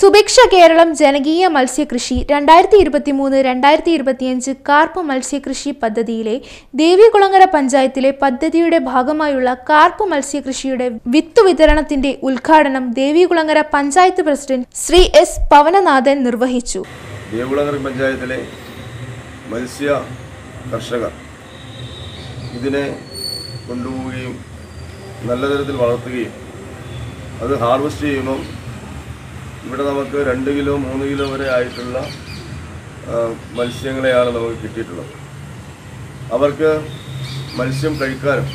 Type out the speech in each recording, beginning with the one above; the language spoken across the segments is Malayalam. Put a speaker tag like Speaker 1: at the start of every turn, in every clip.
Speaker 1: സുഭിക്ഷ കേരളം ജനകീയ മത്സ്യകൃഷി രണ്ടായിരത്തി ഇരുപത്തിമൂന്ന് രണ്ടായിരത്തി ഇരുപത്തിയഞ്ച് കാർപ്പ് മത്സ്യകൃഷി പദ്ധതിയിലെ ദേവികുളങ്ങര പഞ്ചായത്തിലെ പദ്ധതിയുടെ ഭാഗമായുള്ള കാർപ്പ് മത്സ്യകൃഷിയുടെ വിത്ത് വിതരണത്തിന്റെ ഉദ്ഘാടനം ദേവികുളങ്ങര പഞ്ചായത്ത് പ്രസിഡന്റ് ശ്രീ എസ് പവനനാഥൻ നിർവഹിച്ചു
Speaker 2: ദേവുളങ്ങര പഞ്ചായത്തിലെ മത്സ്യ കർഷകർ ഇതിനെ കൊണ്ടുപോവുകയും നല്ല തരത്തിൽ വളർത്തുകയും അത് ഹാർവെസ്റ്റ് ചെയ്യുമ്പം ഇവിടെ നമുക്ക് രണ്ട് കിലോ മൂന്ന് കിലോ വരെ ആയിട്ടുള്ള ആ, മത്സ്യങ്ങളെയാണ് നമുക്ക് കിട്ടിയിട്ടുള്ളത് അവർക്ക് മത്സ്യം കഴിക്കാനും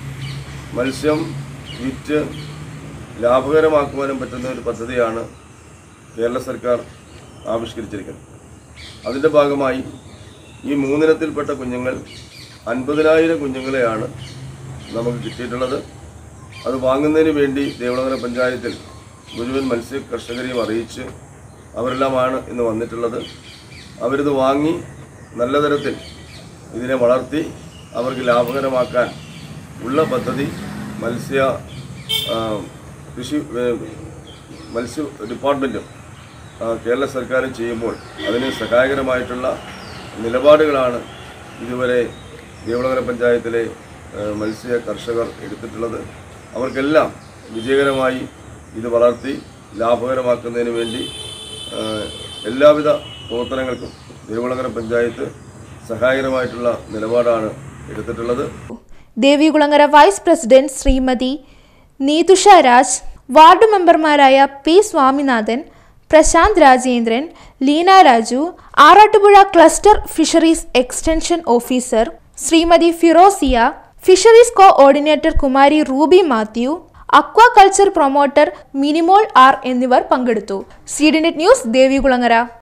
Speaker 2: മത്സ്യം വിറ്റ് ലാഭകരമാക്കുവാനും പറ്റുന്ന ഒരു പദ്ധതിയാണ് കേരള സർക്കാർ ആവിഷ്കരിച്ചിരിക്കുന്നത് അതിൻ്റെ ഭാഗമായി ഈ മൂന്നിനത്തിൽപ്പെട്ട കുഞ്ഞുങ്ങൾ അൻപതിനായിരം കുഞ്ഞുങ്ങളെയാണ് നമുക്ക് കിട്ടിയിട്ടുള്ളത് അത് വാങ്ങുന്നതിന് വേണ്ടി ദേവളങ്ങര പഞ്ചായത്തിൽ മുഴുവൻ മത്സ്യ കർഷകരെയും അറിയിച്ച് അവരെല്ലാമാണ് ഇന്ന് വന്നിട്ടുള്ളത് അവരിത് വാങ്ങി നല്ല തരത്തിൽ ഇതിനെ വളർത്തി അവർക്ക് ലാഭകരമാക്കാൻ ഉള്ള പദ്ധതി മത്സ്യ ആ, കൃഷി ഏ, മത്സ്യ ഡിപ്പാർട്ട്മെൻറ്റും ആ, കേരള സർക്കാരും ചെയ്യുമ്പോൾ അതിന് സഹായകരമായിട്ടുള്ള നിലപാടുകളാണ് ഇതുവരെ ദേവളകര പഞ്ചായത്തിലെ ആ, മത്സ്യ കർഷകർ എടുത്തിട്ടുള്ളത് അവർക്കെല്ലാം വിജയകരമായി ഇത് വളർത്തി ലാഭകരമാക്കുന്നതിന് വേണ്ടി ആ, എല്ലാവിധ പ്രവർത്തനങ്ങൾക്കും ദേവളകര പഞ്ചായത്ത് സഹായകരമായിട്ടുള്ള നിലപാടാണ് എടുത്തിട്ടുള്ളത്
Speaker 1: Devikulangara vice president Shrimati Neethusha Raj ward മെമ്പർമാരായ P Swaminathan Prashanth Rajendran Leena Raju Arattupuzha cluster fisheries extension officer Shrimati Firosia fisheries coordinator Kumari Ruby Mathew aquaculture promoter Minimol R എന്നിവർ പങ്കെടുത്തു സീഡിനെറ്റ് ന്യൂസ് ദേവികുളങ്ങര